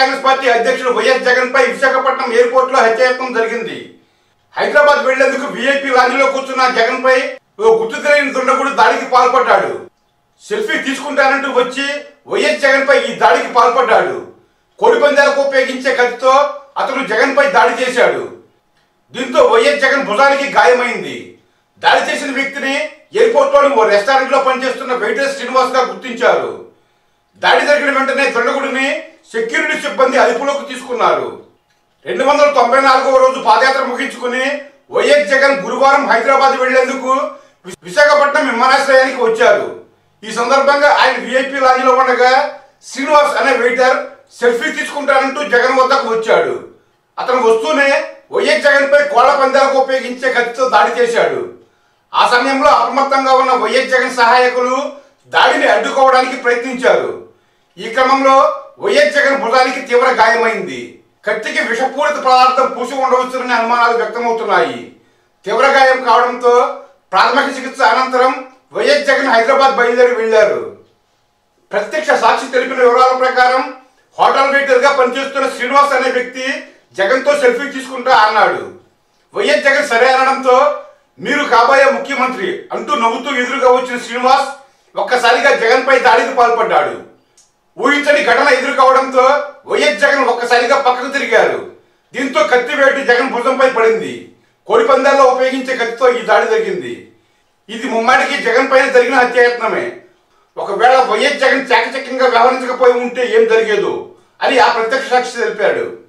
Congress party అధ్యక్షుడు YS Jagan పై Visakhapatnam airport లో హత్యాయత్నం జరిగింది హైదరాబాద్ వెళ్లేందుకు వీఐపీ లాంజ్లో కూర్చున్న జగన్ పై ఓ గుర్తు తెలియని దుండగుడు దాడికి పాల్పడ్డాడు సెల్ఫీ తీసుకుంటానంటూ వచ్చి వైఎస్ జగన్ పై ఈ దాడికి పాల్పడ్డాడు కోడి పందాలకు ఉపయోగించే కత్తితో అతను జగన్ పై దాడి చేశాడు దీంతో వైఎస్ జగన్ భుజానికి గాయమైంది దాడి చేసిన వ్యక్తిని ఎయిర్పోర్ట్ లోని ఓ రెస్టారెంట్ లో పనిచేస్తున్న వెయిటర్ శ్రీనివాస్ గా గుర్తించారు దాడి జరిగిన వెంటనే దుండగుడిని సెక్యూరిటీ సిబ్బంది అదుపులోకి తీసుకున్నారు రెండు వందల తొంభై నాలుగవ రోజు పాదయాత్ర ముగించుకుని వైఎస్ జగన్ గురువారం హైదరాబాద్ వెళ్లేందుకు వి- విశాఖపట్నం విమానాశ్రయానికి వచ్చారు ఈ సందర్భంగా ఆయన విఐపి లాంజ్లో ఉండగా శ్రీనివాస్ అనే వెయిటర్ సెల్ఫీ తీసుకుంటానంటూ జగన్ వద్దకు వచ్చాడు అతను వస్తూనే వైఎస్ జగన్ పై కోళ్ల పందాలకు ఉపయోగించే కత్తితో దాడి చేశాడు ఆ సమయంలో అప్రమత్తంగా ఉన్న వైఎస్ జగన్ సహాయకులు దాడిని అడ్డుకోవడానికి ప్రయత్నించారు ఈ క్రమంలో వైఎస్ జగన్ భుజానికి తీవ్ర గాయమైంది కత్తికి విషపూరిత పదార్థం పూసి ఉండవచ్చునని అనుమానాలు వ్యక్తమవుతున్నాయి తీవ్ర గాయం కావడంతో ప్రాథమిక చికిత్స అనంతరం వైఎస్ జగన్ హైదరాబాద్ బయలుదేరి వెళ్లారు ప్రత్యక్ష సాక్షి తెలిపిన వివరాల ప్రకారం హోటల్ వెయిటర్ గా పనిచేస్తున్న శ్రీనివాస్ అనే వ్యక్తి జగన్ తో సెల్ఫీ తీసుకుంటా అన్నాడు వైఎస్ జగన్ సరే అనడంతో మీరు కాబోయే ముఖ్యమంత్రి అంటూ నవ్వుతూ ఎదురుగా వచ్చిన శ్రీనివాస్ ఒక్కసారిగా జగన్ పై దాడికి పాల్పడ్డాడు ఊహించని ఘటన ఎదురు కావడంతో వైఎస్ జగన్ ఒక్కసారిగా పక్కకు తిరిగారు దీంతో కత్తి వేటు జగన్ భుజంపై పడింది కోడి పందాల్లో ఉపయోగించే కత్తితో ఈ దాడి జరిగింది ఇది ముమ్మాటికి జగన్ పైన జరిగిన హత్యాయత్నమే ఒకవేళ వైఎస్ జగన్ చాకచక్యంగా వ్యవహరించకపోయి ఉంటే ఏం జరిగేదో అని ఆ ప్రత్యక్ష సాక్షి తెలిపాడు